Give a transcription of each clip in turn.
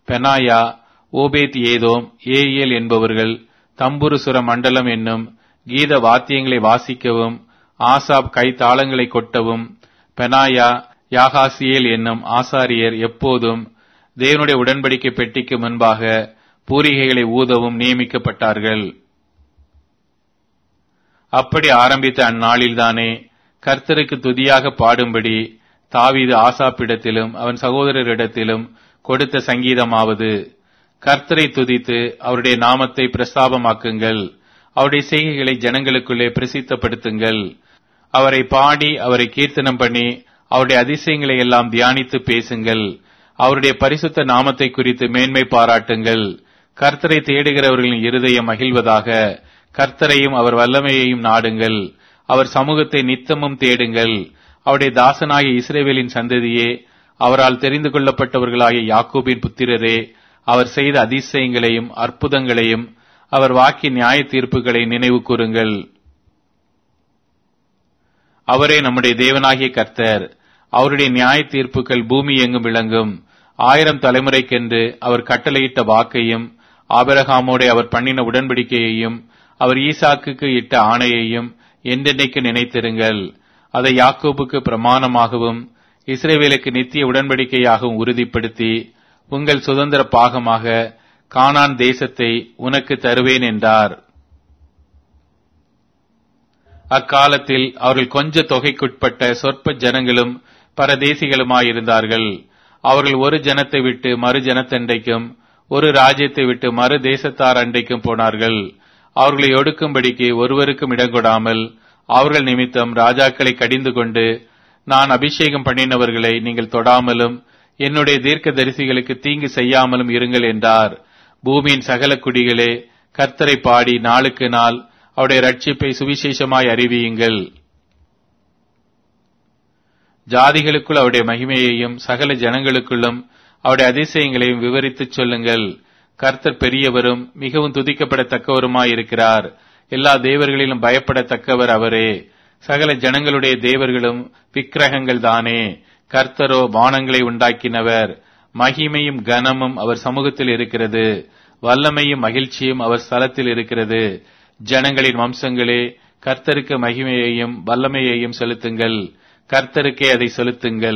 பெனாயா ஓபேத் ஏதோம் ஏயேல் என்பவர்கள் தம்புருசுர மண்டலம் என்னும் கீத வாத்தியங்களை வாசிக்கவும் ஆசாப் கை தாளங்களை கொட்டவும் பெனாயா யாகாசியேல் என்னும் ஆசாரியர் எப்போதும் தேவனுடைய உடன்படிக்கை பெட்டிக்கு முன்பாக பூரிகைகளை ஊதவும் நியமிக்கப்பட்டார்கள் அப்படி ஆரம்பித்த அந்நாளில்தானே கர்த்தருக்கு துதியாக பாடும்படி தாவீது ஆசாப்பிடத்திலும் அவன் சகோதரரிடத்திலும் கொடுத்த சங்கீதமாவது கர்த்தரை துதித்து அவருடைய நாமத்தை பிரஸ்தாபமாக்குங்கள் அவருடைய செய்கைகளை ஜனங்களுக்குள்ளே பிரசித்தப்படுத்துங்கள் அவரை பாடி அவரை கீர்த்தனம் பண்ணி அவருடைய அதிசயங்களை எல்லாம் தியானித்து பேசுங்கள் அவருடைய பரிசுத்த நாமத்தை குறித்து மேன்மை பாராட்டுங்கள் கர்த்தரை தேடுகிறவர்களின் இருதயம் மகிழ்வதாக கர்த்தரையும் அவர் வல்லமையையும் நாடுங்கள் அவர் சமூகத்தை நித்தமும் தேடுங்கள் அவருடைய தாசனாகிய இஸ்ரேவேலின் சந்ததியே அவரால் தெரிந்து கொள்ளப்பட்டவர்களாகிய யாக்கோபின் புத்திரரே அவர் செய்த அதிசயங்களையும் அற்புதங்களையும் அவர் வாக்கி நியாய தீர்ப்புகளை நினைவு கூறுங்கள் அவரே நம்முடைய தேவனாகிய கர்த்தர் அவருடைய நியாய தீர்ப்புகள் பூமி எங்கும் விளங்கும் ஆயிரம் தலைமுறைக்கென்று அவர் கட்டளையிட்ட வாக்கையும் ஆபரகாமோட அவர் பண்ணின உடன்படிக்கையையும் அவர் ஈசாக்குக்கு இட்ட ஆணையையும் என்றென்னைக்கு நினைத்திருங்கள் அதை யாக்கோபுக்கு பிரமாணமாகவும் இஸ்ரேவேலுக்கு நித்திய உடன்படிக்கையாகவும் உறுதிப்படுத்தி உங்கள் சுதந்திர பாகமாக கானான் தேசத்தை உனக்கு தருவேன் என்றார் அக்காலத்தில் அவர்கள் கொஞ்ச தொகைக்குட்பட்ட சொற்ப ஜனங்களும் பரதேசிகளுமாயிருந்தார்கள் அவர்கள் ஒரு ஜனத்தை விட்டு மறு ஜனத்தண்டைக்கும் ஒரு ராஜ்யத்தை விட்டு மறு தேசத்தார் அண்டைக்கும் போனார்கள் அவர்களை ஒடுக்கும்படிக்கு ஒருவருக்கும் இடங்கொடாமல் அவர்கள் நிமித்தம் ராஜாக்களை கடிந்து கொண்டு நான் அபிஷேகம் பண்ணினவர்களை நீங்கள் தொடாமலும் என்னுடைய தீர்க்க தரிசிகளுக்கு தீங்கு செய்யாமலும் இருங்கள் என்றார் பூமியின் சகல குடிகளே கர்த்தரை பாடி நாளுக்கு நாள் அவருடைய ரட்சிப்பை சுவிசேஷமாய் அறிவியுங்கள் ஜாதிகளுக்குள் அவருடைய மகிமையையும் சகல ஜனங்களுக்குள்ளும் அவருடைய அதிசயங்களையும் விவரித்துச் சொல்லுங்கள் கர்த்தர் பெரியவரும் மிகவும் துதிக்கப்படத்தக்கவருமாய் இருக்கிறார் எல்லா தேவர்களிலும் பயப்படத்தக்கவர் அவரே சகல ஜனங்களுடைய தேவர்களும் விக்கிரகங்கள் தானே கர்த்தரோ வானங்களை உண்டாக்கினவர் மகிமையும் கனமும் அவர் சமூகத்தில் இருக்கிறது வல்லமையும் மகிழ்ச்சியும் அவர் ஸ்தலத்தில் இருக்கிறது ஜனங்களின் வம்சங்களே கர்த்தருக்கு மகிமையையும் வல்லமையையும் செலுத்துங்கள் கர்த்தருக்கே அதை செலுத்துங்கள்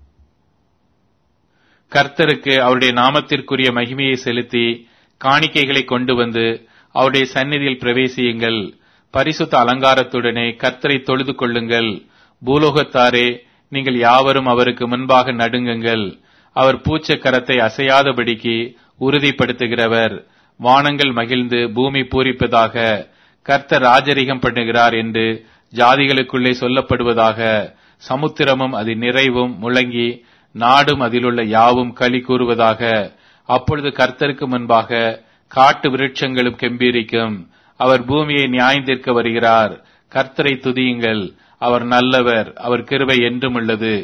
கர்த்தருக்கு அவருடைய நாமத்திற்குரிய மகிமையை செலுத்தி காணிக்கைகளை கொண்டு வந்து அவருடைய சந்நிதியில் பிரவேசியுங்கள் பரிசுத்த அலங்காரத்துடனே கர்த்தரை தொழுது கொள்ளுங்கள் பூலோகத்தாரே நீங்கள் யாவரும் அவருக்கு முன்பாக நடுங்குங்கள் அவர் பூச்ச கரத்தை அசையாதபடிக்கு உறுதிப்படுத்துகிறவர் வானங்கள் மகிழ்ந்து பூமி பூரிப்பதாக கர்த்தர் ராஜரிகம் பண்ணுகிறார் என்று ஜாதிகளுக்குள்ளே சொல்லப்படுவதாக சமுத்திரமும் அதன் நிறைவும் முழங்கி நாடும் அதிலுள்ள யாவும் களி கூறுவதாக அப்பொழுது கர்த்தருக்கு முன்பாக காட்டு விருட்சங்களும் கெம்பீரிக்கும் அவர் பூமியை நியாயந்திருக்க வருகிறார் கர்த்தரை துதியுங்கள் அவர் நல்லவர் அவர் கிருபை என்றும் உள்ளது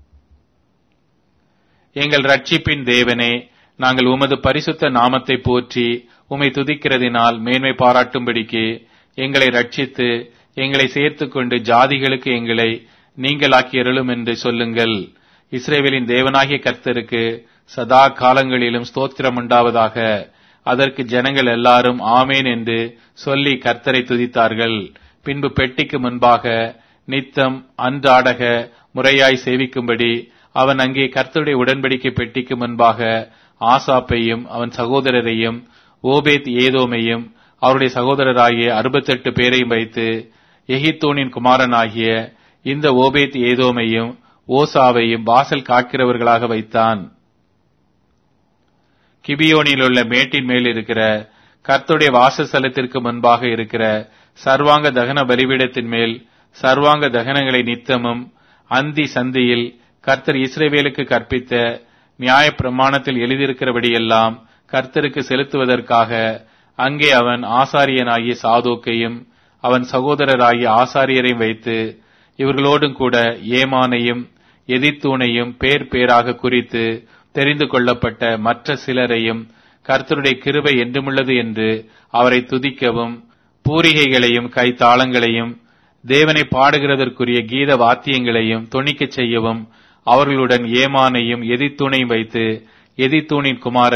எங்கள் ரட்சிப்பின் தேவனே நாங்கள் உமது பரிசுத்த நாமத்தை போற்றி உமை துதிக்கிறதினால் மேன்மை பாராட்டும்படிக்கு எங்களை ரட்சித்து எங்களை சேர்த்துக்கொண்டு ஜாதிகளுக்கு எங்களை நீங்களாக்கி அருளும் என்று சொல்லுங்கள் இஸ்ரேவேலின் தேவனாகிய கர்த்தருக்கு சதா காலங்களிலும் ஸ்தோத்திரம் உண்டாவதாக அதற்கு ஜனங்கள் எல்லாரும் ஆமேன் என்று சொல்லி கர்த்தரை துதித்தார்கள் பின்பு பெட்டிக்கு முன்பாக நித்தம் அன்றாடக முறையாய் சேவிக்கும்படி அவன் அங்கே கர்த்தருடைய உடன்படிக்கை பெட்டிக்கு முன்பாக ஆசாப்பையும் அவன் சகோதரரையும் ஓபேத் ஏதோமையும் அவருடைய சகோதரராகிய அறுபத்தெட்டு பேரையும் வைத்து எகித்தோனின் குமாரனாகிய இந்த ஓபேத் ஏதோமையும் ஓசாவையும் வாசல் காக்கிறவர்களாக வைத்தான் கிபியோனில் உள்ள மேட்டின் மேல் இருக்கிற கர்த்துடைய வாசஸ்தலத்திற்கு முன்பாக இருக்கிற சர்வாங்க தகன பலிபீடத்தின் மேல் சர்வாங்க தகனங்களை நித்தமும் அந்தி சந்தியில் கர்த்தர் இஸ்ரேவேலுக்கு கற்பித்த நியாய பிரமாணத்தில் எழுதியிருக்கிறபடியெல்லாம் கர்த்தருக்கு செலுத்துவதற்காக அங்கே அவன் ஆசாரியனாகிய சாதோக்கையும் அவன் சகோதரராகிய ஆசாரியரையும் வைத்து இவர்களோடும் கூட ஏமானையும் எதித்தூனையும் பேர் பேராக குறித்து தெரிந்து கொள்ளப்பட்ட மற்ற சிலரையும் கர்த்தருடைய கிருபை என்றுமுள்ளது என்று அவரை துதிக்கவும் பூரிகைகளையும் கைத்தாளங்களையும் தேவனை பாடுகிறதற்குரிய கீத வாத்தியங்களையும் தொனிக்கச் செய்யவும் அவர்களுடன் ஏமானையும் எதித்தூணையும் வைத்து எதித்தூணின் குமாரர்